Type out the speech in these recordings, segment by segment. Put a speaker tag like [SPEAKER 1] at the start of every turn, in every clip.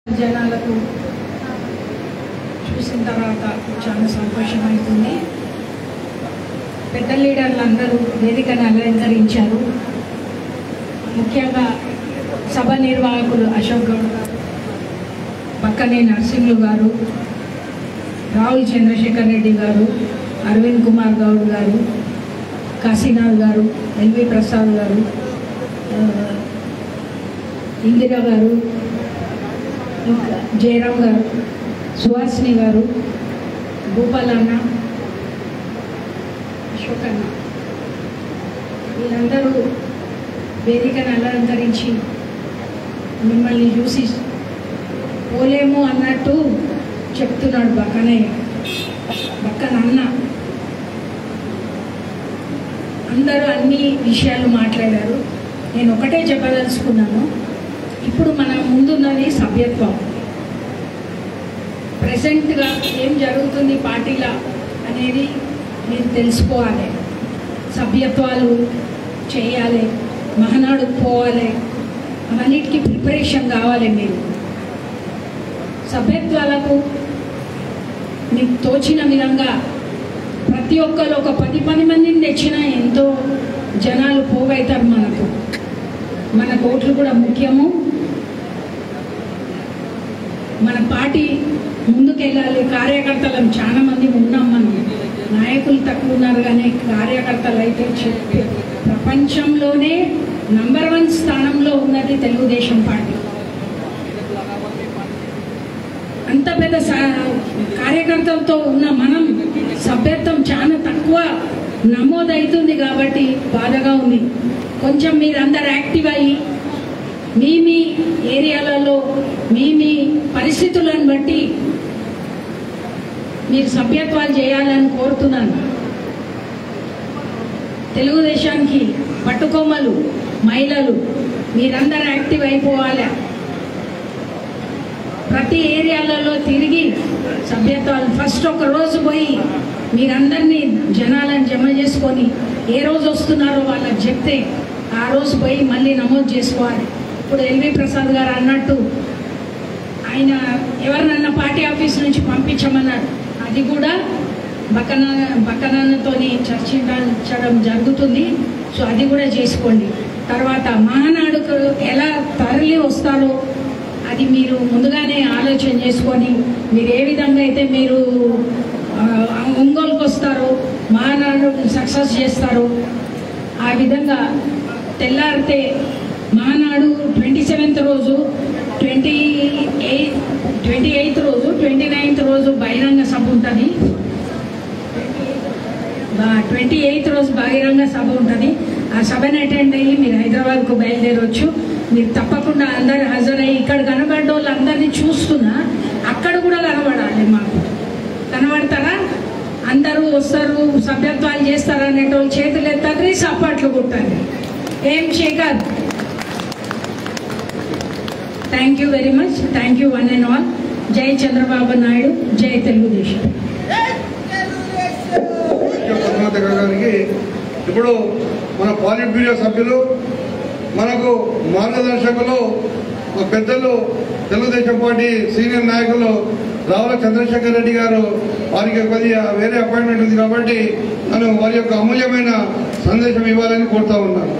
[SPEAKER 1] జనాలకు చూసిన తర్వాత చాలా సంతోషం అవుతుంది పెద్ద లీడర్లు అందరూ వేదికను అలంకరించారు ముఖ్యంగా సభ నిర్వాహకులు అశోక్ గౌడ్ గారు పక్కనే నరసింహులు గారు రాహుల్ చంద్రశేఖర్ రెడ్డి గారు అరవింద్ కుమార్ గౌడ్ గారు కాశీనాథ్ గారు ఎల్వి ప్రసాద్ గారు ఆ, ఇందిరా గారు ఇంకా జయరాం గారు సుహాసిని గారు భూపాల్ అన్న అశోక్ అన్న వీళ్ళందరూ వేదికను అలంకరించి మిమ్మల్ని చూసి పోలేము అన్నట్టు చెప్తున్నాడు బక్కనయ్య బక్కన అన్న అందరూ అన్ని విషయాలు మాట్లాడారు నేను ఒకటే చెప్పదలుచుకున్నాను ఇప్పుడు మన ముందున్నది సభ్యత్వం ప్రజెంట్గా ఏం జరుగుతుంది పార్టీలో అనేది మీరు తెలుసుకోవాలి సభ్యత్వాలు చేయాలి మహనాడుకు పోవాలి అవన్నిటికీ ప్రిపరేషన్ కావాలి మీరు సభ్యత్వాలకు మీకు తోచిన విధంగా ప్రతి ఒక్కరు ఒక పది పది మందిని తెచ్చినా ఎంతో జనాలు పోగవుతారు మనకు మన ఓట్లు కూడా ముఖ్యము మన పార్టీ ముందుకెళ్ళాలి కార్యకర్తలం చాలా మంది ఉన్నాం మనం నాయకులు తక్కువ ఉన్నారు కానీ కార్యకర్తలు అయితే చెప్పి ప్రపంచంలోనే నంబర్ వన్ స్థానంలో ఉన్నది తెలుగుదేశం పార్టీ అంత పెద్ద సా- కార్యకర్తలతో ఉన్న మనం సభ్యత్వం చాలా తక్కువ నమోదవుతుంది కాబట్టి బాధగా ఉంది కొంచెం మీరందరు యాక్టివ్ అయ్యి మీ మీ ఏరియాలలో మీ మీ పరిస్థితులను బట్టి మీరు సభ్యత్వాలు చేయాలని కోరుతున్నాను తెలుగుదేశానికి పట్టుకొమ్మలు మహిళలు మీరందరూ యాక్టివ్ అయిపోవాలి ప్రతి ఏరియాలలో తిరిగి సభ్యత్వాలు ఫస్ట్ ఒక రోజు పోయి మీరందరినీ జనాలను జమ చేసుకొని ఏ రోజు వస్తున్నారో వాళ్ళకి చెప్తే ఆ రోజు పోయి మళ్ళీ నమోదు చేసుకోవాలి ఇప్పుడు ఎల్వి ప్రసాద్ గారు అన్నట్టు ఆయన ఎవరినన్నా పార్టీ ఆఫీస్ నుంచి పంపించమన్నారు అది కూడా బక్కన బక్కనతోని చర్చించడం జరుగుతుంది సో అది కూడా చేసుకోండి తర్వాత మహానాడుకు ఎలా తరలి వస్తారో అది మీరు ముందుగానే ఆలోచన చేసుకొని మీరు ఏ విధంగా అయితే మీరు ఆ, ఒంగోలుకు వస్తారో మహానాడు సక్సెస్ చేస్తారో ఆ విధంగా తెల్లారితే మహానాడు ట్వంటీ సెవెంత్ రోజు ట్వంటీ ఎయిత్ ట్వంటీ ఎయిత్ రోజు ట్వంటీ నైన్త్ రోజు బహిరంగ సభ ఉంటుంది ట్వంటీ ఎయిత్ రోజు బహిరంగ సభ ఉంటుంది ఆ సభను అటెండ్ అయ్యి మీరు హైదరాబాద్కు బయలుదేరవచ్చు మీరు తప్పకుండా అందరు హాజరయ్యి ఇక్కడ కనబడ్డ వాళ్ళు అందరినీ చూస్తున్నా అక్కడ కూడా కనబడాలి మాకు కనబడతారా అందరూ వస్తారు సభ్యత్వాలు చేస్తారు అనేటోళ్ళు చేతులు ఎత్తండి సపాట్లు కొట్టండి ఏం Shekhar thank you very much thank you one and all జై చంద్రబాబు నాయుడు జై తెలుగుదేశం
[SPEAKER 2] పద్మావతి గారికి ఇప్పుడు మన పాలిట్ బ్యూరో సభ్యులు మనకు మార్గదర్శకులు మా పెద్దలు తెలుగుదేశం పార్టీ సీనియర్ నాయకులు రావుల చంద్రశేఖర్ రెడ్డి గారు వారికి కొద్దిగా వేరే అపాయింట్మెంట్ ఉంది కాబట్టి నేను వారి యొక్క అమూల్యమైన సందేశం ఇవ్వాలని కోరుతా ఉన్నాను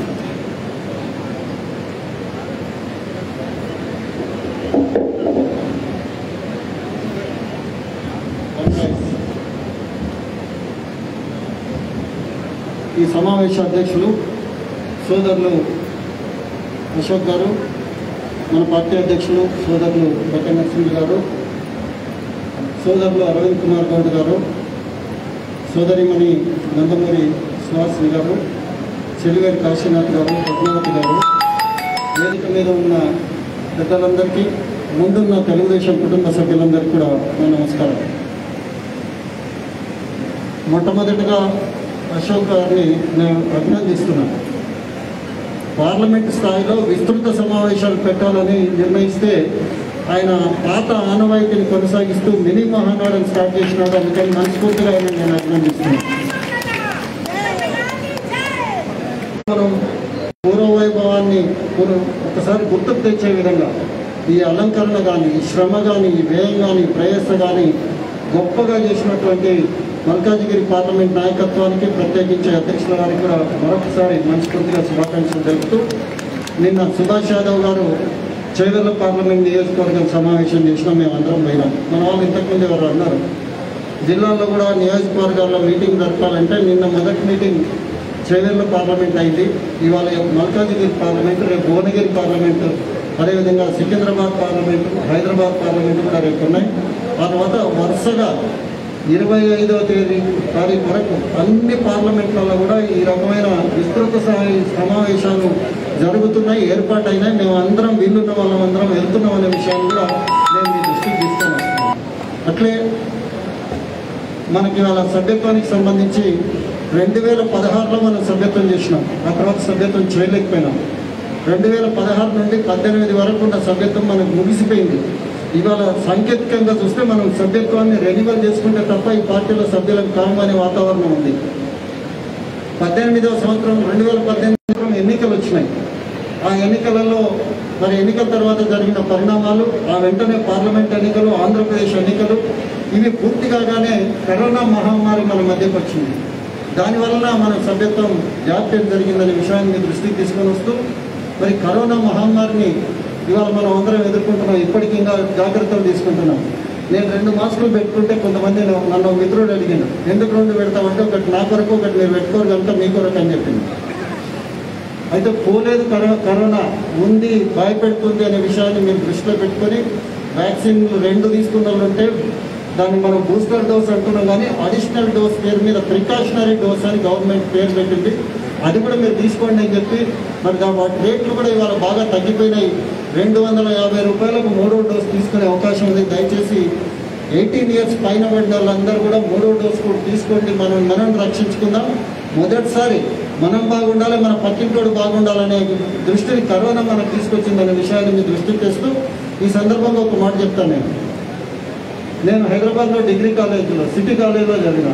[SPEAKER 3] ఈ సమావేశ అధ్యక్షులు సోదరులు అశోక్ గారు మన పార్టీ అధ్యక్షులు సోదరులు బట్ట నరసింహ గారు సోదరులు అరవింద్ కుమార్ గౌడ్ గారు సోదరిమణి నందమూరి సుహాసిని గారు చెలివేరి కాశీనాథ్ గారు పద్మావతి గారు వేదిక మీద ఉన్న పెద్దలందరికీ ముందున్న తెలుగుదేశం కుటుంబ సభ్యులందరికీ కూడా నా నమస్కారం మొట్టమొదటిగా అశోక్ గారిని నేను అభినందిస్తున్నాను పార్లమెంట్ స్థాయిలో విస్తృత సమావేశాలు పెట్టాలని నిర్ణయిస్తే ఆయన పాత ఆనవాయితీని కొనసాగిస్తూ మినీ మహానాడుని స్టార్ట్ చేసినాడు అందుకని మనస్ఫూర్తిగా ఆయన నేను అభినందిస్తున్నాను మనం పూర్వ వైభవాన్ని పూర్వ ఒకసారి గుర్తుకు తెచ్చే విధంగా ఈ అలంకరణ కానీ ఈ శ్రమ కానీ ఈ వ్యయం కానీ ప్రయాస కానీ గొప్పగా చేసినటువంటి మల్కాజిగిరి పార్లమెంట్ నాయకత్వానికి ప్రత్యేకించి అధ్యక్షుల గారికి కూడా మరొకసారి మనస్ఫూర్తిగా శుభాకాంక్షలు తెలుపుతూ నిన్న సుభాష్ యాదవ్ గారు చేవెళ్ళ పార్లమెంట్ నియోజకవర్గం సమావేశం చేసినాం మేము అందరం పోయినాం మన వాళ్ళు ఇంతకుముందు ఎవరు అన్నారు జిల్లాలో కూడా నియోజకవర్గాల్లో మీటింగ్ జరపాలంటే నిన్న మొదటి మీటింగ్ చేవెళ్ళ పార్లమెంట్ అయింది ఇవాళ మల్కాజిగిరి పార్లమెంట్ రేపు భువనగిరి పార్లమెంట్ అదేవిధంగా సికింద్రాబాద్ పార్లమెంట్ హైదరాబాద్ పార్లమెంట్ కూడా రేపు ఉన్నాయి ఆ తర్వాత వరుసగా ఇరవై ఐదవ తేదీ తారీఖు వరకు అన్ని పార్లమెంట్లలో కూడా ఈ రకమైన విస్తృత స్థాయి సమావేశాలు జరుగుతున్నాయి ఏర్పాటైనాయి మేము అందరం వీళ్ళున్న వాళ్ళందరం వెళ్తున్నాం అనే విషయాన్ని కూడా నేను మీ దృష్టికి తీసుకొని వస్తున్నాను అట్లే మనకి వాళ్ళ సభ్యత్వానికి సంబంధించి రెండు వేల పదహారులో మనం సభ్యత్వం చేసినాం ఆ తర్వాత సభ్యత్వం చేయలేకపోయినాం రెండు వేల పదహారు నుండి పద్దెనిమిది వరకు ఉన్న సభ్యత్వం మనకు ముగిసిపోయింది ఇవాళ సాంకేతికంగా చూస్తే మనం సభ్యత్వాన్ని రెన్యువల్ చేసుకుంటే తప్ప ఈ పార్టీలో సభ్యులకు కాము అనే వాతావరణం ఉంది పద్దెనిమిదవ సంవత్సరం రెండు వేల పద్దెనిమిది సంవత్సరం ఎన్నికలు వచ్చినాయి ఆ ఎన్నికలలో మరి ఎన్నికల తర్వాత జరిగిన పరిణామాలు ఆ వెంటనే పార్లమెంట్ ఎన్నికలు ఆంధ్రప్రదేశ్ ఎన్నికలు ఇవి పూర్తి కాగానే కరోనా మహమ్మారి మన మధ్యకు వచ్చింది దానివలన మన సభ్యత్వం జాప్యం జరిగిందనే విషయాన్ని మీ దృష్టికి తీసుకొని వస్తూ మరి కరోనా మహమ్మారిని ఇవాళ మనం అందరం ఎదుర్కొంటున్నాం ఇప్పటికీ ఇంకా జాగ్రత్తలు తీసుకుంటున్నాం నేను రెండు మాస్కులు పెట్టుకుంటే కొంతమంది నన్ను నన్ను ఒక మిత్రుడు అడిగాను ఎందుకు రెండు పెడతామంటే ఒకటి నా కొరకు ఒకటి మీరు పెట్టుకోరు కనుక మీ కొరకు అని చెప్పింది అయితే పోలేదు కరో- కరోనా ఉంది భయపెడుతుంది అనే విషయాన్ని మీరు దృష్టిలో పెట్టుకొని వ్యాక్సిన్ రెండు తీసుకున్న వాళ్ళు ఉంటే దాన్ని మనం బూస్టర్ డోస్ అంటున్నాం కానీ అడిషనల్ డోస్ పేరు మీద ప్రికాషనరీ డోస్ అని గవర్నమెంట్ పేరు పెట్టింది అది కూడా మీరు తీసుకోండి అని చెప్పి మరి దా- వాటి రేట్లు కూడా ఇవాళ బాగా తగ్గిపోయినాయి రెండు వందల యాభై రూపాయలకు మూడో డోస్ తీసుకునే అవకాశం ఉంది దయచేసి ఎయిటీన్ ఇయర్స్ పైన పడిన వాళ్ళందరూ కూడా మూడో డోస్ కూడా తీసుకోండి మనం మనం రక్షించుకుందాం మొదటిసారి మనం బాగుండాలి మన పక్కింటోడు బాగుండాలనే దృష్టిని కరోనా మనకు తీసుకొచ్చిందనే విషయాన్ని మీ దృష్టికి తెస్తూ ఈ సందర్భంగా ఒక మాట చెప్తాను నేను నేను హైదరాబాద్లో డిగ్రీ కాలేజీలో సిటీ కాలేజీలో చదివిన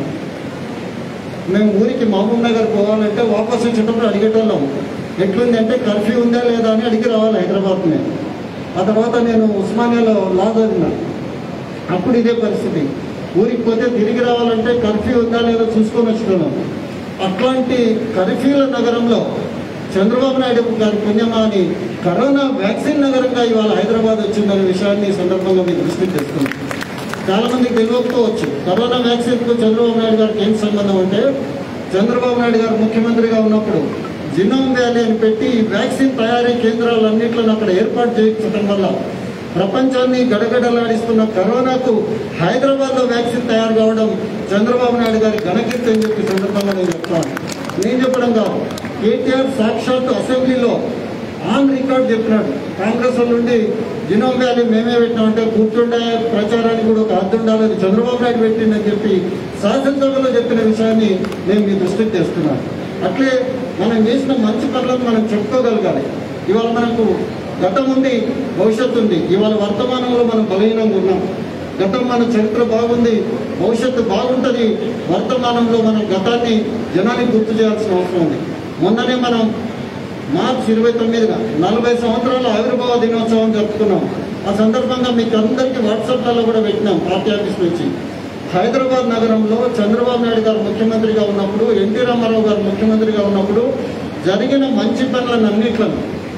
[SPEAKER 3] మేము ఊరికి మహబూబ్ నగర్ పోవాలంటే వాపస్ వచ్చేటప్పుడు అడిగేటోళ్ళం ఎట్లుంది అంటే కర్ఫ్యూ ఉందా లేదా అని అడిగి రావాలి హైదరాబాద్ నేను ఆ తర్వాత నేను ఉస్మానియాలో లా చదివిన అప్పుడు ఇదే పరిస్థితి ఊరికి పోతే తిరిగి రావాలంటే కర్ఫ్యూ ఉందా లేదా చూసుకొని వచ్చినాం అట్లాంటి కర్ఫ్యూల నగరంలో చంద్రబాబు నాయుడు గారి పుణ్యమా అని కరోనా వ్యాక్సిన్ నగరంగా ఇవాళ హైదరాబాద్ వచ్చిందనే విషయాన్ని ఈ సందర్భంగా మీ దృష్టికి తెస్తున్నాం చాలా మందికి తెలియకపోవచ్చు కరోనా వ్యాక్సిన్కు చంద్రబాబు నాయుడు గారికి ఏం సంబంధం అంటే చంద్రబాబు నాయుడు గారు ముఖ్యమంత్రిగా ఉన్నప్పుడు జినోమ్ వ్యాలీ అని పెట్టి ఈ వ్యాక్సిన్ తయారీ కేంద్రాలన్నింటిలో అక్కడ ఏర్పాటు చేయించడం వల్ల ప్రపంచాన్ని గడగడలాడిస్తున్న కరోనాకు హైదరాబాద్లో వ్యాక్సిన్ తయారు కావడం చంద్రబాబు నాయుడు గారి ఘనకీర్తి అని చెప్పి సందర్భంగా నేను చెప్తాను నేను చెప్పడం కాదు కేటీఆర్ సాక్షాత్ అసెంబ్లీలో ఆన్ రికార్డ్ చెప్పినాడు కాంగ్రెస్ వాళ్ళ నుండి జినోమ్ వ్యాలీ మేమే పెట్టినామంటే కూర్చుండే ప్రచారానికి కూడా ఒక హద్దు ఉండాలి అది చంద్రబాబు నాయుడు పెట్టిందని చెప్పి శాసనసభలో చెప్పిన విషయాన్ని నేను మీ దృష్టికి తెస్తున్నాను అట్లే మనం చేసిన మంచి పనులను మనం చెప్పుకోగలగాలి ఇవాళ మనకు గతం ఉంది భవిష్యత్తు ఉంది ఇవాళ వర్తమానంలో మనం బలహీనంగా ఉన్నాం గతం మన చరిత్ర బాగుంది భవిష్యత్తు బాగుంటుంది వర్తమానంలో మనం గతాన్ని జనానికి గుర్తు చేయాల్సిన అవసరం ఉంది మొన్ననే మనం మార్చి ఇరవై తొమ్మిదిన నలభై సంవత్సరాల ఆవిర్భావ దినోత్సవం జరుపుకున్నాం ఆ సందర్భంగా మీకు అందరికీ వాట్సాప్లలో కూడా పెట్టినాం పార్టీ ఆఫీస్ నుంచి హైదరాబాద్ నగరంలో చంద్రబాబు నాయుడు గారు ముఖ్యమంత్రిగా ఉన్నప్పుడు ఎన్టీ రామారావు గారు ముఖ్యమంత్రిగా ఉన్నప్పుడు జరిగిన మంచి పనులను అన్నిట్లను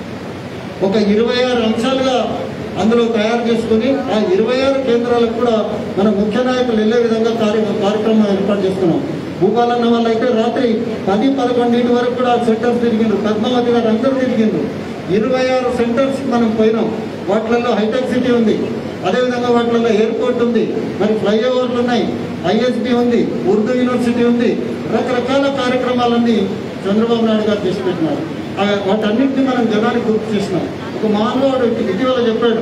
[SPEAKER 3] ఒక ఇరవై ఆరు అంశాలుగా అందులో తయారు చేసుకుని ఆ ఇరవై ఆరు కేంద్రాలకు కూడా మన ముఖ్య నాయకులు వెళ్ళే విధంగా కార్య కార్యక్రమం ఏర్పాటు చేసుకున్నాం భూపాలన్న వాళ్ళు అయితే రాత్రి పది పదకొండింటి వరకు కూడా సెంటర్స్ తిరిగిండ్రు పద్మావతి గారు అందరూ తిరిగిండ్రు ఇరవై ఆరు సెంటర్స్ మనం పోయినాం వాటిలలో హైటెక్ సిటీ ఉంది అదేవిధంగా వాటిలలో ఎయిర్పోర్ట్ ఉంది మరి ఫ్లైఓవర్లు ఉన్నాయి ఐఎస్బి ఉంది ఉర్దూ యూనివర్సిటీ ఉంది రకరకాల కార్యక్రమాలన్నీ చంద్రబాబు నాయుడు గారు చేసి పెట్టినారు ఆ వాటన్నింటినీ మనం జనానికి గుర్తు చేసినాం ఒక మానవుడు ఇటీవల చెప్పాడు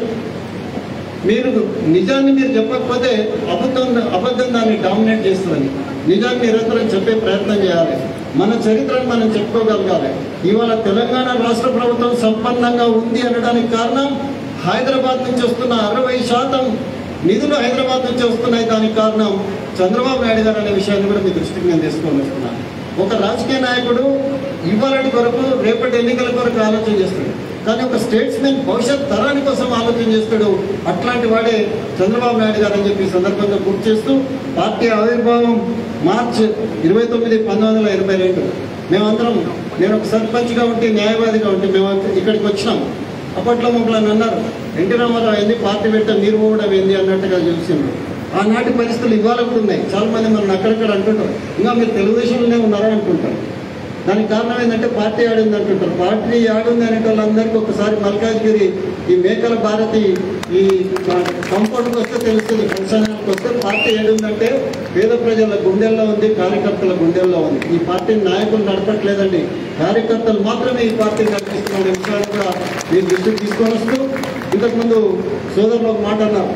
[SPEAKER 3] మీరు నిజాన్ని మీరు చెప్పకపోతే అబద్ధం అబద్ధం దాన్ని డామినేట్ చేస్తుందని నిజాన్ని నిరంతరం చెప్పే ప్రయత్నం చేయాలి మన చరిత్రను మనం చెప్పుకోగలగాలి ఇవాళ తెలంగాణ రాష్ట్ర ప్రభుత్వం సంపన్నంగా ఉంది అనడానికి కారణం హైదరాబాద్ నుంచి వస్తున్న అరవై శాతం నిధులు హైదరాబాద్ నుంచి వస్తున్నాయి దానికి కారణం చంద్రబాబు నాయుడు గారు అనే విషయాన్ని కూడా మీ దృష్టికి నేను తీసుకొని వస్తున్నాను ఒక రాజకీయ నాయకుడు ఇవాళ కొరకు రేపటి ఎన్నికల కొరకు ఆలోచన చేస్తాడు కానీ ఒక స్టేట్స్మెన్ భవిష్యత్ తరాని కోసం ఆలోచన చేస్తాడు అట్లాంటి వాడే చంద్రబాబు నాయుడు గారు అని చెప్పి ఈ సందర్భంగా గుర్తు చేస్తూ పార్టీ ఆవిర్భావం మార్చ్ ఇరవై తొమ్మిది పంతొమ్మిది వందల ఎనభై రెండు మేమందరం నేను ఒక సర్పంచ్గా ఉంటే న్యాయవాదిగా ఉంటే మేము ఇక్కడికి వచ్చినాం అప్పట్లో మమ్మల్ని అన్నారు ఎన్టీ రామారావు ఏంది పార్టీ పెట్ట మీరు పోవడం ఏంది అన్నట్టుగా చూసిండ్రు ఆనాటి పరిస్థితులు ఇవాళ కూడా ఉన్నాయి చాలా మంది మనం అక్కడక్కడ అంటుంటారు ఇంకా మీరు తెలుగుదేశంలోనే ఉన్నారా అంటుంటారు దానికి కారణం ఏంటంటే పార్టీ ఆడింది అంటుంటారు పార్టీ ఆడింది అనే వాళ్ళందరికీ ఒకసారి మల్కాజ్గిరి ఈ మేకల భారతి ఈ కంపౌండ్కి వస్తే తెలుస్తుంది ఫంక్షన్కి వస్తే పార్టీ ఏడుందంటే పేద ప్రజల గుండెల్లో ఉంది కార్యకర్తల గుండెల్లో ఉంది ఈ పార్టీ నాయకులు నడపట్లేదండి కార్యకర్తలు మాత్రమే ఈ పార్టీ నడిపిస్తున్న విషయాన్ని కూడా మీరు దృష్టికి తీసుకొని వస్తూ ఇంతకుముందు సోదరులు ఒక మాట అన్నారు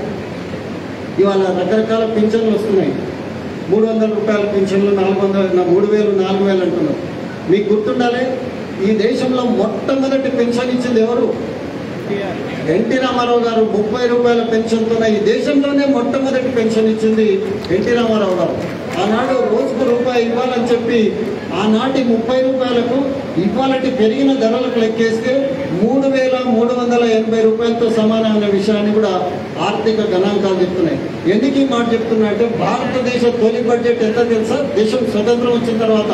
[SPEAKER 3] ఇవాళ రకరకాల పింఛన్లు వస్తున్నాయి మూడు వందల రూపాయల పింఛన్లు నాలుగు వందల మూడు వేలు నాలుగు వేలు అంటున్నారు మీకు గుర్తుండాలి ఈ దేశంలో మొట్టమొదటి పెన్షన్ ఇచ్చింది ఎవరు ఎన్టీ రామారావు గారు ముప్పై రూపాయల పెన్షన్తో ఈ దేశంలోనే మొట్టమొదటి పెన్షన్ ఇచ్చింది ఎన్టీ రామారావు గారు ఆనాడు రోజుకు రూపాయి ఇవ్వాలని చెప్పి ఆనాటి ముప్పై రూపాయలకు ఇవాళటి పెరిగిన ధరలకు లెక్కేస్తే మూడు వేల మూడు వందల ఎనభై రూపాయలతో సమానమైన విషయాన్ని కూడా ఆర్థిక గణాంకాలు చెప్తున్నాయి ఎందుకు ఈ మాట చెప్తున్నా అంటే భారతదేశ తొలి బడ్జెట్ ఎంత తెలుసా దేశం స్వతంత్రం వచ్చిన తర్వాత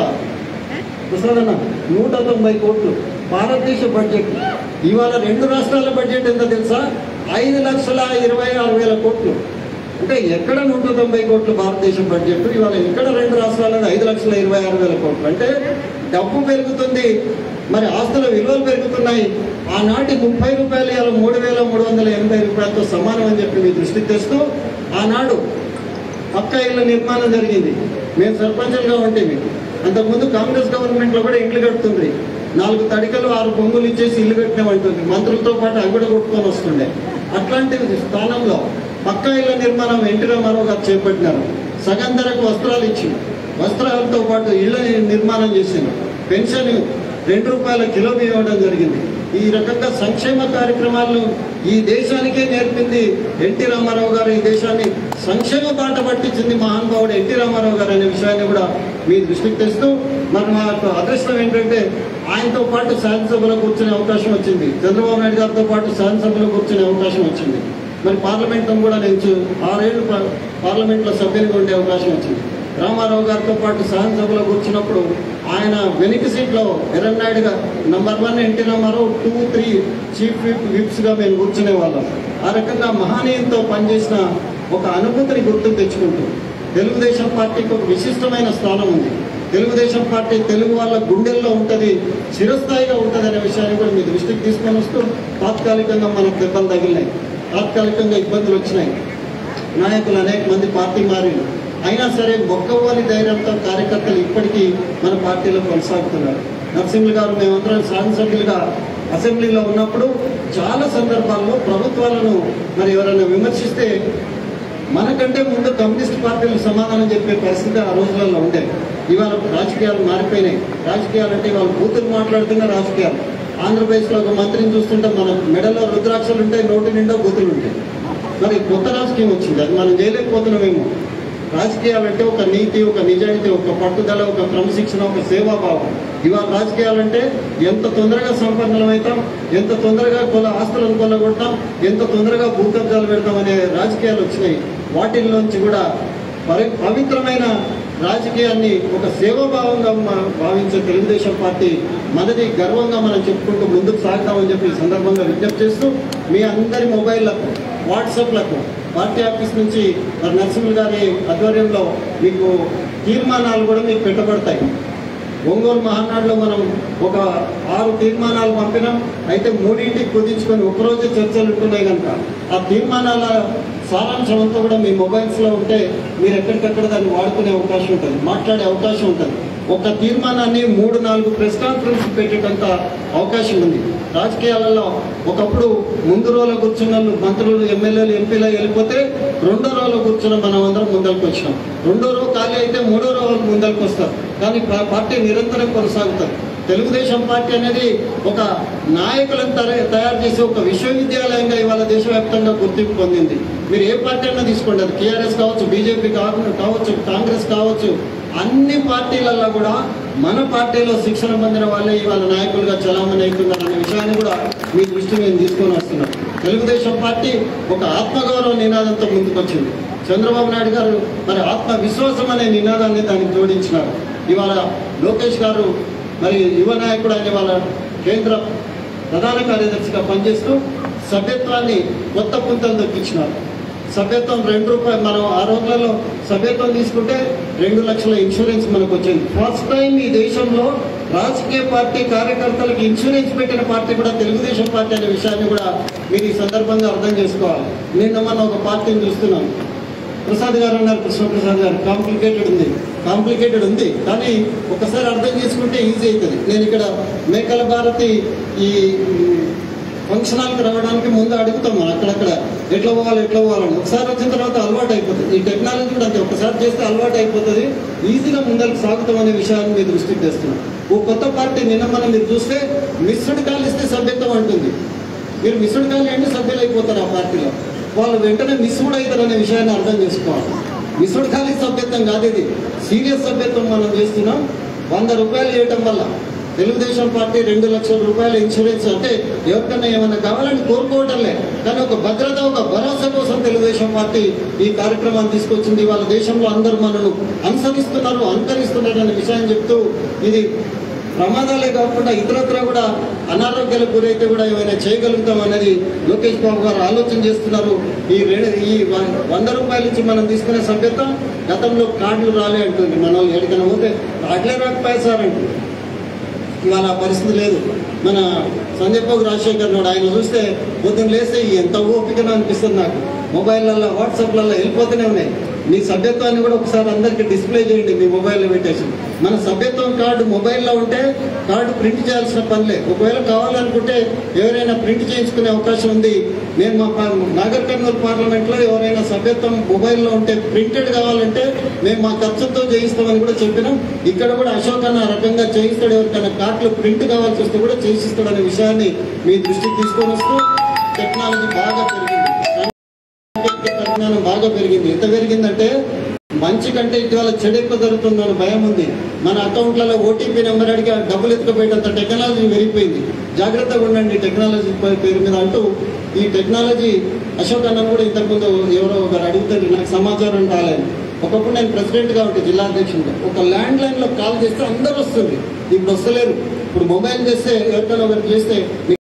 [SPEAKER 3] ప్రసాదన్న నూట తొంభై కోట్లు భారతదేశ బడ్జెట్ ఇవాళ రెండు రాష్ట్రాల బడ్జెట్ ఎంత తెలుసా ఐదు లక్షల ఇరవై ఆరు వేల కోట్లు అంటే ఎక్కడ నూట తొంభై కోట్లు భారతదేశ బడ్జెట్ ఇవాళ ఎక్కడ రెండు రాష్ట్రాలలో ఐదు లక్షల ఇరవై ఆరు వేల కోట్లు అంటే డబ్బు పెరుగుతుంది మరి ఆస్తుల విలువలు పెరుగుతున్నాయి ఆనాటి ముప్పై రూపాయలు ఇవాళ మూడు వేల మూడు వందల ఎనభై రూపాయలతో సమానం అని చెప్పి మీ దృష్టికి తెస్తూ ఆనాడు పక్క ఇళ్ళ నిర్మాణం జరిగింది మేము సర్పంచులుగా ఉంటేవి అంతకుముందు కాంగ్రెస్ గవర్నమెంట్లో కూడా ఇండ్లు కడుతుంది నాలుగు తడికలు ఆరు బొంగులు ఇచ్చేసి ఇల్లు కట్టినామంటుంది మంత్రులతో పాటు అవి కూడా కొట్టుకొని వస్తుండే అట్లాంటి స్థానంలో పక్క ఇళ్ళ నిర్మాణం ఎన్టీ రామారావు గారు చేపట్టినారు సగం ధరకు వస్త్రాలు ఇచ్చి వస్త్రాలతో పాటు ఇళ్ళ నిర్మాణం చేసింది పెన్షన్ రెండు రూపాయల కిలో బియ్యం ఇవ్వడం జరిగింది ఈ రకంగా సంక్షేమ కార్యక్రమాలను ఈ దేశానికే నేర్పింది ఎన్టీ రామారావు గారు ఈ దేశాన్ని సంక్షేమ బాట పట్టించింది మహానుభావుడు ఎన్టీ రామారావు గారు అనే విషయాన్ని కూడా మీ దృష్టికి తెస్తూ మరి మాకు అదృష్టం ఏంటంటే ఆయనతో పాటు శాసనసభలో కూర్చునే అవకాశం వచ్చింది చంద్రబాబు నాయుడు గారితో పాటు శాసనసభలో కూర్చునే అవకాశం వచ్చింది మరి పార్లమెంట్లో కూడా నేను చూ- ఆరేళ్లు పా- పార్లమెంట్లో సభ్యునిగా ఉండే అవకాశం వచ్చింది రామారావు గారితో పాటు శాసనసభలో కూర్చున్నప్పుడు ఆయన వెనక సీట్లో ఎర్రన్నాయుడు గారు number one NT Ramarao two three chief whip విప్స్గా మేము కూర్చునే వాళ్ళం ఆ రకంగా మహనీయంతో పనిచేసిన ఒక అనుభూతిని గుర్తు తెచ్చుకుంటూ తెలుగుదేశం పార్టీకి ఒక విశిష్టమైన స్థానం ఉంది తెలుగుదేశం పార్టీ తెలుగు వాళ్ళ గుండెల్లో ఉంటుంది చిరస్థాయిగా ఉంటుంది అనే విషయాన్ని కూడా మీ దృష్టికి తీసుకొని వస్తూ తాత్కాలికంగా మనకు దెబ్బలు తగిలినాయి తాత్కాలికంగా ఇబ్బందులు వచ్చినాయి నాయకులు అనేక మంది పార్టీ మారిన అయినా సరే మొక్కవాలి ధైర్యంతో కార్యకర్తలు ఇప్పటికీ మన పార్టీలో కొనసాగుతున్నారు నరసింహులు గారు మేమందరం శాసనసభ్యులుగా అసెంబ్లీలో ఉన్నప్పుడు చాలా సందర్భాల్లో ప్రభుత్వాలను మరి ఎవరైనా విమర్శిస్తే మనకంటే ముందు కమ్యూనిస్ట్ పార్టీలు సమాధానం చెప్పే పరిస్థితి ఆ రోజులలో ఉండే ఇవాళ రాజకీయాలు మారిపోయినాయి రాజకీయాలు అంటే ఇవాళ బూతులు మాట్లాడుతున్న రాజకీయాలు ఆంధ్రప్రదేశ్లో ఒక మంత్రిని చూస్తుంటే మన మెడలో రుద్రాక్షలు ఉంటాయి నోటి నిండా బూతులు ఉంటాయి మరి కొత్త రాజకీయం వచ్చింది అది మనం చేయలేకపోతున్నామేమో రాజకీయాలు అంటే ఒక నీతి ఒక నిజాయితీ ఒక పట్టుదల ఒక క్రమశిక్షణ ఒక సేవాభావం ఇవాళ రాజకీయాలంటే ఎంత తొందరగా సంపన్నులమవుతాం ఎంత తొందరగా కొల ఆస్తులను కొల్లగొడతాం ఎంత తొందరగా భూకబ్జాలు పెడతాం అనే రాజకీయాలు వచ్చినాయి వాటిల్లోంచి కూడా పరి పవిత్రమైన రాజకీయాన్ని ఒక సేవాభావంగా మ- భావించే తెలుగుదేశం పార్టీ మనది గర్వంగా మనం చెప్పుకుంటూ ముందుకు సాగుతామని చెప్పి ఈ సందర్భంగా విజ్ఞప్తి చేస్తూ మీ అందరి మొబైల్లకు వాట్సాప్లకు పార్టీ ఆఫీస్ నుంచి మరి నరసింహులు గారి ఆధ్వర్యంలో మీకు తీర్మానాలు కూడా మీకు పెట్టబడతాయి ఒంగోలు మహానాడులో మనం ఒక ఆరు తీర్మానాలు పంపినాం అయితే మూడింటికి కుదించుకొని ఒకరోజే చర్చలు ఉంటున్నాయి కనుక ఆ తీర్మానాల సారాంశం అంతా కూడా మీ మొబైల్స్లో ఉంటే మీరు ఎక్కడికక్కడ దాన్ని వాడుకునే అవకాశం ఉంటుంది మాట్లాడే అవకాశం ఉంటుంది ఒక తీర్మానాన్ని మూడు నాలుగు ప్రెస్ కాన్ఫరెన్స్ పెట్టేటంత అవకాశం ఉంది రాజకీయాలలో ఒకప్పుడు ముందు రోజులో కూర్చున్న వాళ్ళు మంత్రులు ఎమ్మెల్యేలు ఎంపీలు వెళ్ళిపోతే రెండో రోజులో కూర్చున్న మనం అందరం ముందరికి వచ్చినాం రెండో రోజు ఖాళీ అయితే మూడో రోజు ముందరికి వస్తారు కానీ పా- పార్టీ నిరంతరం కొనసాగుతుంది తెలుగుదేశం పార్టీ అనేది ఒక నాయకులను తర- తయారు చేసే ఒక విశ్వవిద్యాలయంగా ఇవాళ దేశవ్యాప్తంగా గుర్తింపు పొందింది మీరు ఏ పార్టీ అయినా తీసుకోండి అది టీఆర్ఎస్ కావచ్చు బీజేపీ కావచ్చు కాంగ్రెస్ కావచ్చు అన్ని పార్టీలలో కూడా మన పార్టీలో శిక్షణ పొందిన వాళ్ళే ఇవాళ నాయకులుగా చలామణి అవుతున్నారు అనే విషయం విషయాన్ని కూడా మీ దృష్టి నేను తీసుకొని వస్తున్నాను తెలుగుదేశం పార్టీ ఒక ఆత్మగౌరవ నినాదంతో ముందుకొచ్చింది చంద్రబాబు నాయుడు గారు మరి ఆత్మవిశ్వాసం అనే నినాదాన్ని దానికి జోడించినారు ఇవాళ లోకేష్ గారు మరి యువ నాయకుడు అనే వాళ్ళ కేంద్ర ప్రధాన కార్యదర్శిగా పనిచేస్తూ సభ్యత్వాన్ని కొత్త పుంతలు దొక్కించినారు సభ్యత్వం రెండు రూపాయలు మనం ఆ రోజులలో సభ్యత్వం తీసుకుంటే రెండు లక్షల ఇన్సూరెన్స్ మనకు వచ్చింది ఫస్ట్ టైం ఈ దేశంలో రాజకీయ పార్టీ కార్యకర్తలకు ఇన్సూరెన్స్ పెట్టిన పార్టీ కూడా తెలుగుదేశం పార్టీ అనే విషయాన్ని కూడా మీరు ఈ సందర్భంగా అర్థం చేసుకోవాలి నిన్న మన ఒక పార్టీని చూస్తున్నాం ప్రసాద్ గారు అన్నారు కృష్ణప్రసాద్ గారు కాంప్లికేటెడ్ ఉంది కాంప్లికేటెడ్ ఉంది కానీ ఒకసారి అర్థం చేసుకుంటే ఈజీ అవుతుంది నేను ఇక్కడ మేకల భారతి ఈ ఫంక్షన్ హాల్కి రావడానికి ముందు అడుగుతాం మనం అక్కడక్కడ ఎట్లా పోవాలి ఎట్లా పోవాలని ఒకసారి వచ్చిన తర్వాత అలవాటు అయిపోతుంది ఈ టెక్నాలజీ కూడా అంతే ఒకసారి చేస్తే అలవాటు అయిపోతుంది ఈజీగా ముందరికి సాగుతాం అనే విషయాన్ని మీరు దృష్టికి తెస్తున్నాం ఓ కొత్త పార్టీ నిన్న మనం మీరు చూస్తే మిస్డ్ కాల్ ఇస్తే సభ్యత్వం అంటుంది మీరు మిస్డ్ కాల్ అంటే సభ్యులు అయిపోతారు ఆ పార్టీలో వాళ్ళు వెంటనే మిస్ కూడా అవుతారు అనే విషయాన్ని అర్థం చేసుకోవాలి మిస్డ్ కాల్ సభ్యత్వం కాదు ఇది సీరియస్ సభ్యత్వం మనం చేస్తున్నాం వంద రూపాయలు చేయటం వల్ల తెలుగుదేశం పార్టీ రెండు లక్షల రూపాయల ఇన్సూరెన్స్ అంటే ఎవరికైనా ఏమైనా కావాలని కోరుకోవటంలే కానీ ఒక భద్రత ఒక భరోసా కోసం తెలుగుదేశం పార్టీ ఈ కార్యక్రమాన్ని తీసుకొచ్చింది వాళ్ళ దేశంలో అందరూ మనను అనుసరిస్తున్నారు అనుకరిస్తున్నారు అనే విషయాన్ని చెప్తూ ఇది ప్రమాదాలే కాకుండా ఇతరత్ర కూడా అనారోగ్యాలకు గురైతే కూడా ఏమైనా చేయగలుగుతాం అనేది లోకేష్ బాబు గారు ఆలోచన చేస్తున్నారు ఈ రెండు ఈ వ- వంద రూపాయల నుంచి మనం తీసుకునే సభ్యత్వం గతంలో కార్డులు రాలే అంటుంది మన వాళ్ళు ఎక్కడికైనా పోతే కార్డులే రాకపోయా సార్ అంటుంది ఇవాళ ఆ పరిస్థితి లేదు మన సందీప్ రాజశేఖర్ నాడు ఆయన చూస్తే పొద్దున్న లేస్తే ఎంత ఓపికన అనిపిస్తుంది నాకు మొబైల్లలో వాట్సాప్లలో వెళ్ళిపోతూనే ఉన్నాయి మీ సభ్యత్వాన్ని కూడా ఒకసారి అందరికీ డిస్ప్లే చేయండి మీ మొబైల్లో పెట్టేసి మన సభ్యత్వం కార్డు మొబైల్లో ఉంటే కార్డు ప్రింట్ చేయాల్సిన పనిలే ఒకవేళ కావాలనుకుంటే ఎవరైనా ప్రింట్ చేయించుకునే అవకాశం ఉంది నేను మా పా- నాగర్ కర్నూలు పార్లమెంట్లో ఎవరైనా సభ్యత్వం మొబైల్లో ఉంటే ప్రింటెడ్ కావాలంటే మేము మా ఖర్చుతో చేయిస్తామని కూడా చెప్పినాం ఇక్కడ కూడా అశోక్ అన్న ఆ రకంగా చేయిస్తాడు ఎవరికైనా కార్డులు ప్రింట్ కావాల్సి వస్తే కూడా చేయిస్తాడు అనే విషయాన్ని మీ దృష్టికి తీసుకొని వస్తూ టెక్నాలజీ బాగా పెరిగింది సాంకేతిక పరిజ్ఞానం బాగా పెరిగింది ఎంత పెరిగిందంటే మంచి కంటే ఇటీవల చెడు ఎక్కువ జరుగుతుందని భయం ఉంది మన అకౌంట్లలో ఓటీపీ నెంబర్ అడిగి ఆ డబ్బులు ఎత్తుకుపోయేటంత టెక్నాలజీ పెరిగిపోయింది జాగ్రత్తగా ఉండండి టెక్నాలజీ పే- పేరు మీద అంటూ ఈ టెక్నాలజీ అశోక్ అన్న కూడా ఇంతకుముందు ఎవరో ఒకరు అడుగుతారు నాకు సమాచారం రాలేదు ఒకప్పుడు నేను ప్రెసిడెంట్గా ఉంటే జిల్లా అధ్యక్షుడిగా ఒక ల్యాండ్ లైన్లో కాల్ చేస్తే అందరూ వస్తుంది ఇప్పుడు వస్తలేరు ఇప్పుడు మొబైల్ చేస్తే ఎవరికైనా ఒకరికి చేస్తే మీకు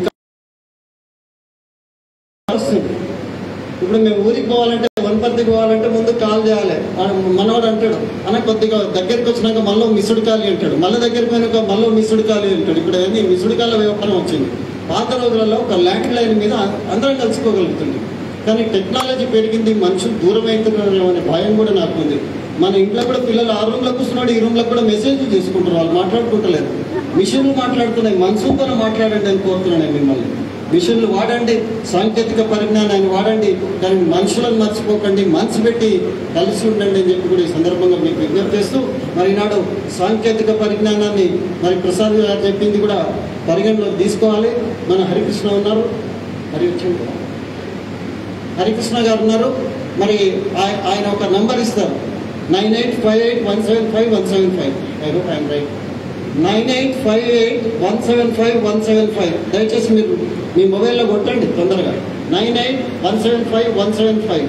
[SPEAKER 3] వస్తుంది ఇప్పుడు మేము ఊరికి పోవాలంటే వనపర్తికి పోవాలంటే ముందు కాల్ చేయాలి ఆ మనవాడు అంటాడు అన్న కొద్దిగా దగ్గరికి వచ్చినాక మళ్ళీ మిస్డ్ కాలి అంటాడు మళ్ళీ దగ్గరికి పోయినాక మళ్ళీ మిస్డ్ కాలి అంటాడు ఇప్పుడు ఏంది మిస్డ్ కాల వ్యాపారం వచ్చింది పాత రోజులలో ఒక ల్యాండ్ లైన్ మీద అందరం కలుసుకోగలుగుతుంది కానీ టెక్నాలజీ పెరిగింది మనుషులు దూరం అవుతున్నారు అనే భయం కూడా నాకు ఉంది మన ఇంట్లో కూడా పిల్లలు ఆ రూమ్లో కూర్చున్నాడు ఈ రూమ్లో కూడా మెసేజ్లు చేసుకుంటారు వాళ్ళు మాట్లాడుకుంటలేరు మిషన్లు మాట్లాడుతున్నాయి మనసుతో మాట్లాడండి అని కోరుతున్నాను నేను మిమ్మల్ని మిషన్లు వాడండి సాంకేతిక పరిజ్ఞానాన్ని వాడండి కానీ మనుషులను మర్చిపోకండి మనసు పెట్టి కలిసి ఉండండి అని చెప్పి కూడా ఈ సందర్భంగా మీకు విజ్ఞప్తి చేస్తూ మరి ఈనాడు సాంకేతిక పరిజ్ఞానాన్ని మరి ప్రసాద్ గారు చెప్పింది కూడా పరిగణలోకి తీసుకోవాలి మన హరికృష్ణ ఉన్నారు హరి వచ్చింది కదా? హరికృష్ణ గారు ఉన్నారు మరి ఆయ- ఆయన ఒక నంబర్ ఇస్తారు nine eight five eight one seven five one seven five I hope I'm right nine eight five eight one seven five one seven five దయచేసి మీరు మీ మొబైల్లో కొట్టండి తొందరగా nine eight one seven five one seven five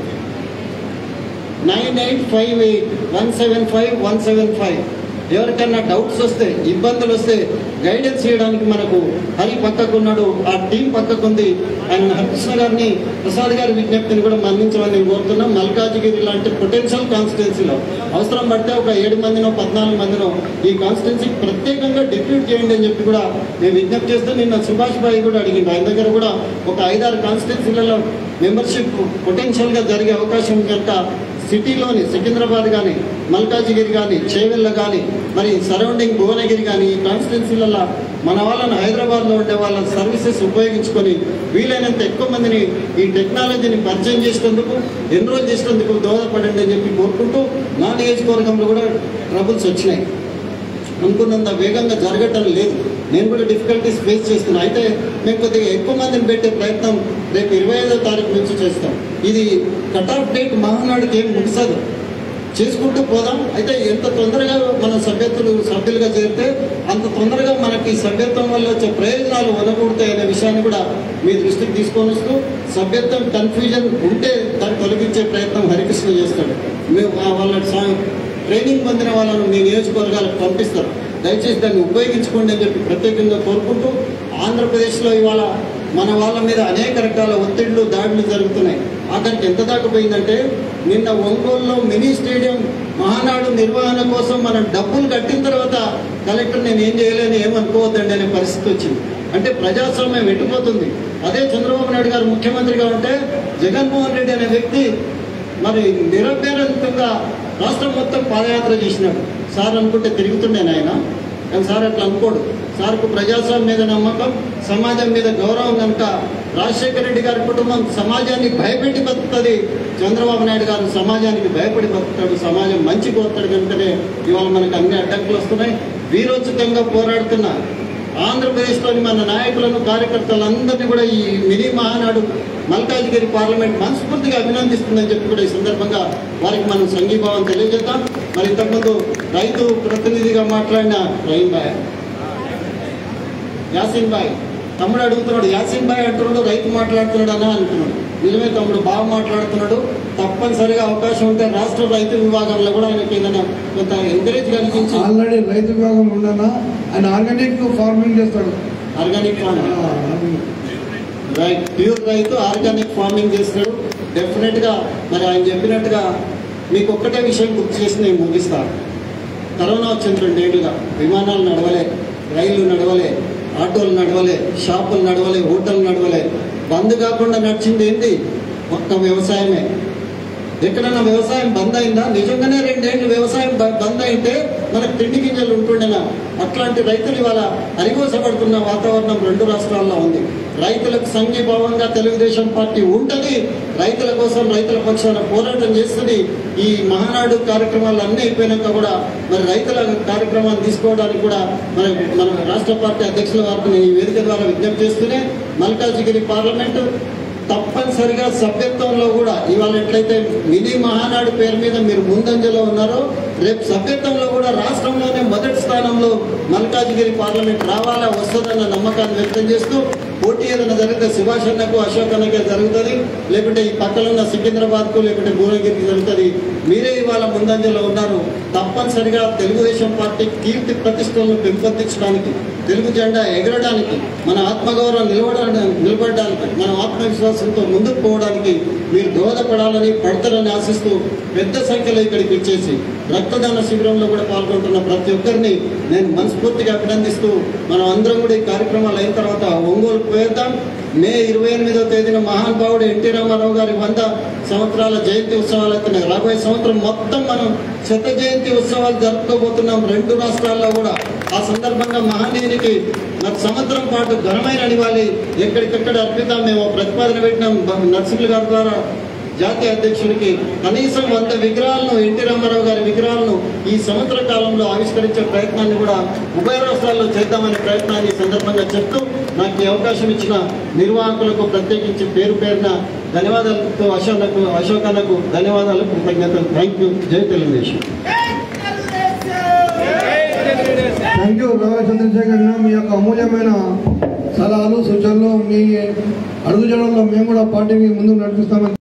[SPEAKER 3] nine eight five eight one seven five one seven five ఎవరికైనా doubts వస్తే ఇబ్బందులు వస్తే గైడెన్స్ చేయడానికి మనకు హరి పక్కకున్నాడు ఆ టీం పక్కకుంది ఆయన హరికృష్ణ గారిని ప్రసాద్ గారి విజ్ఞప్తిని కూడా మన్నించమని నేను కోరుతున్నాం మల్కాజిగిరి లాంటి పొటెన్షియల్ కాన్స్టిట్యున్సీలో అవసరం పడితే ఒక ఏడు మందినో పద్నాలుగు మందినో ఈ కాన్స్టిట్యున్సీకి ప్రత్యేకంగా డిప్యూట్ చేయండి అని చెప్పి కూడా నేను విజ్ఞప్తి చేస్తూ నిన్న సుభాష్ బాయి కూడా అడిగిండు ఆయన దగ్గర కూడా ఒక ఐదారు కాన్స్టిట్యున్సీలలో మెంబర్షిప్ పొటెన్షియల్గా జరిగే అవకాశం కనుక సిటీలోని సికింద్రాబాద్ కానీ మల్కాజిగిరి కానీ చేవెళ్ళ కానీ మరి సరౌండింగ్ భువనగిరి కానీ ఈ కాన్స్టిట్యున్సీలలో మన వాళ్ళని హైదరాబాద్లో ఉండే వాళ్ళ సర్వీసెస్ ఉపయోగించుకొని వీలైనంత ఎక్కువ మందిని ఈ టెక్నాలజీని పరిచయం చేసేందుకు ఎన్రోల్ చేసేందుకు దోహదపడండి అని చెప్పి కోరుకుంటూ నా నియోజకవర్గంలో కూడా ట్రబుల్స్ వచ్చినాయి అనుకున్నంత వేగంగా జరగటం లేదు నేను కూడా డిఫికల్టీస్ ఫేస్ చేస్తున్నా అయితే మేము కొద్దిగా ఎక్కువ మందిని పెట్టే ప్రయత్నం రేపు ఇరవై ఐదో తారీఖు నుంచి చేస్తాం ఇది కట్ ఆఫ్ డేట్ మహానాడుకి ఏం ముగిసదు చేసుకుంటూ పోదాం అయితే ఎంత తొందరగా మనం సభ్యత్తులు సభ్యులుగా చేరితే అంత తొందరగా మనకి సభ్యత్వం వల్ల వచ్చే ప్రయోజనాలు వనకూడతాయి అనే విషయాన్ని కూడా మీ దృష్టికి తీసుకొని వస్తూ సభ్యత్వం కన్ఫ్యూజన్ ఉంటే దాన్ని తొలగించే ప్రయత్నం హరికృష్ణ చేస్తాడు మేము వా- వాళ్ళ సా- ట్రైనింగ్ పొందిన వాళ్ళను మీ నియోజకవర్గాలకు పంపిస్తారు దయచేసి దాన్ని ఉపయోగించుకోండి అని చెప్పి ప్రత్యేకంగా కోరుకుంటూ ఆంధ్రప్రదేశ్లో ఇవాళ మన వాళ్ళ మీద అనేక రకాల ఒత్తిళ్లు దాడులు జరుగుతున్నాయి అక్కడికి ఎంత దాకా పోయిందంటే నిన్న ఒంగోలులో మినీ స్టేడియం మహానాడు నిర్వహణ కోసం మనం డబ్బులు కట్టిన తర్వాత కలెక్టర్ నేను ఏం చేయలేని ఏమనుకోవద్దండి అనే పరిస్థితి వచ్చింది అంటే ప్రజాస్వామ్యం ఎట్టిపోతుంది అదే చంద్రబాబు నాయుడు గారు ముఖ్యమంత్రిగా ఉంటే జగన్మోహన్ రెడ్డి అనే వ్యక్తి మరి నిరభ్యరంతంగా రాష్ట్రం మొత్తం పాదయాత్ర చేసినాడు సార్ అనుకుంటే తిరుగుతుండే ఆయన కానీ సార్ అట్లా అనుకోడు సార్కు ప్రజాస్వామ్యం మీద నమ్మకం సమాజం మీద గౌరవం కనుక రాజశేఖర రెడ్డి గారి కుటుంబం సమాజాన్ని భయపెట్టి బతుకుతుంది చంద్రబాబు నాయుడు గారు సమాజానికి భయపడి బతుకుతాడు సమాజం మంచి కోరుతాడు కనుకనే ఇవాళ మనకు అన్ని అడ్డంకులు వస్తున్నాయి వీరోచితంగా పోరాడుతున్న ఆంధ్రప్రదేశ్లోని మన నాయకులను కార్యకర్తలందరినీ కూడా ఈ మినీ మహానాడు మల్కాజ్గిరి పార్లమెంట్ మనస్ఫూర్తిగా అభినందిస్తుందని చెప్పి కూడా ఈ సందర్భంగా వారికి మనం సంఘీభావం తెలియజేద్దాం మరి ఇంతకుముందు రైతు ప్రతినిధిగా మాట్లాడిన రహీం బాయ్ యాసిన్ బాయ్ తమ్ముడు అడుగుతున్నాడు యాసిన్ బాయ్ అంటున్నాడు రైతు మాట్లాడుతున్నాడు అని అంటున్నాడు నిజమే తమ్ముడు బాగా మాట్లాడుతున్నాడు తప్పనిసరిగా అవకాశం ఉంటే రాష్ట్ర రైతు విభాగంలో కూడా ఆయనకి ఏదైనా కొంత ఎంకరేజ్ కల్పించి
[SPEAKER 2] ఆల్రెడీ రైతు విభాగం ఉండనా ఆయన ఆర్గానిక్ ఫార్మింగ్ చేస్తాడు
[SPEAKER 3] ఆర్గానిక్
[SPEAKER 2] ఆ,
[SPEAKER 3] ఫార్మింగ్
[SPEAKER 2] అది
[SPEAKER 3] రైట్ ప్యూర్ రైతు ఆర్గానిక్ ఫార్మింగ్ చేస్తాడు డెఫినెట్ గా మరి ఆయన చెప్పినట్టుగా మీకు ఒక్కటే విషయం గుర్తు చేసి నేను ముగిస్తాను కరోనా వచ్చింది రెండేళ్లుగా విమానాలు నడవలే రైళ్లు నడవలే ఆటోలు నడవలే షాపులు నడవలే హోటల్ నడవలే బంద్ కాకుండా నడిచింది ఏంటి ఒక్క వ్యవసాయమే ఎక్కడన్నా వ్యవసాయం బంద్ అయిందా నిజంగానే రెండేళ్ళు వ్యవసాయం బ- బంద్ అయితే మనకు తిండి గింజలు ఉంటుండేనా అట్లాంటి రైతులు ఇవాళ అరిగోసపడుతున్న వాతావరణం రెండు రాష్ట్రాల్లో ఉంది రైతులకు సంఘీభావంగా తెలుగుదేశం పార్టీ ఉంటుంది రైతుల కోసం రైతుల పక్షాన పోరాటం చేస్తుంది ఈ మహానాడు కార్యక్రమాలు అన్నీ అయిపోయినాక కూడా మరి రైతుల కార్యక్రమాన్ని తీసుకోవడానికి కూడా మన మన రాష్ట్ర పార్టీ అధ్యక్షుల వారిని ఈ వేదిక ద్వారా విజ్ఞప్తి చేస్తూనే మల్కాజిగిరి పార్లమెంటు తప్పనిసరిగా సభ్యత్వంలో కూడా ఇవాళ ఎట్లయితే మినీ మహానాడు పేరు మీద మీరు ముందంజలో ఉన్నారో రేపు సభ్యత్వంలో కూడా రాష్ట్రంలోనే మొదటి స్థానంలో మల్కాజ్గిరి పార్లమెంట్ రావాలా వస్తుందన్న నమ్మకాన్ని వ్యక్తం చేస్తూ పోటీ ఏదైనా జరిగితే సుభాష్ అన్నకు అశోక్ అన్నకే జరుగుతుంది లేకుంటే ఈ పక్కన ఉన్న సికింద్రాబాద్కు లేకుంటే భువనగిరికి జరుగుతుంది మీరే ఇవాళ ముందంజలో ఉన్నారు తప్పనిసరిగా తెలుగుదేశం పార్టీ కీర్తి ప్రతిష్టలను పెంపొందించడానికి తెలుగు జెండా ఎగరడానికి మన ఆత్మగౌరవం నిలబడడానికి నిలబడడానికి మన ఆత్మవిశ్వాసంతో ముందుకు పోవడానికి మీరు దోహదపడాలని పడతారని ఆశిస్తూ పెద్ద సంఖ్యలో ఇక్కడికి వచ్చేసి రక్తదాన శిబిరంలో కూడా పాల్గొంటున్న ప్రతి ఒక్కరిని నేను మనస్ఫూర్తిగా అభినందిస్తూ మనం అందరం కూడా ఈ కార్యక్రమాలు అయిన తర్వాత ఒంగోలు పోయేద్దాం మే ఇరవై ఎనిమిదో తేదీన మహానుభావుడు ఎన్టీ రామారావు గారి వంద సంవత్సరాల జయంతి ఉత్సవాలు అవుతున్నాయి రాబోయే సంవత్సరం మొత్తం మనం శత జయంతి ఉత్సవాలు జరుపుకోబోతున్నాం రెండు రాష్ట్రాల్లో కూడా ఆ సందర్భంగా మహనీయునికి నాకు సంవత్సరం పాటు ఘనమైన నివాళి ఎక్కడికెక్కడ అర్పిద్దాం మేము ప్రతిపాదన పెట్టినాం బ- నర్సింహులు గారి ద్వారా జాతీయ అధ్యక్షుడికి కనీసం వంద విగ్రహాలను ఎన్టీ రామారావు గారి విగ్రహాలను ఈ సంవత్సర కాలంలో ఆవిష్కరించే ప్రయత్నాన్ని కూడా ఉభయ రాష్ట్రాల్లో చేద్దామనే ప్రయత్నాన్ని ఈ సందర్భంగా చెప్తూ నాకు ఈ అవకాశం ఇచ్చిన నిర్వాహకులకు ప్రత్యేకించి పేరు పేరున ధన్యవాదాలతో అశోకకు అశోకన్నకు ధన్యవాదాలు కృతజ్ఞతలు థ్యాంక్ యూ జై తెలుగుదేశం
[SPEAKER 2] థ్యాంక్ యూ రావ చంద్రశేఖర్ గారు. మీ యొక్క అమూల్యమైన సలహాలు సూచనలు మీ అడుగుజాడల్లో మేము కూడా పార్టీని ముందుకు నడిపిస్తామని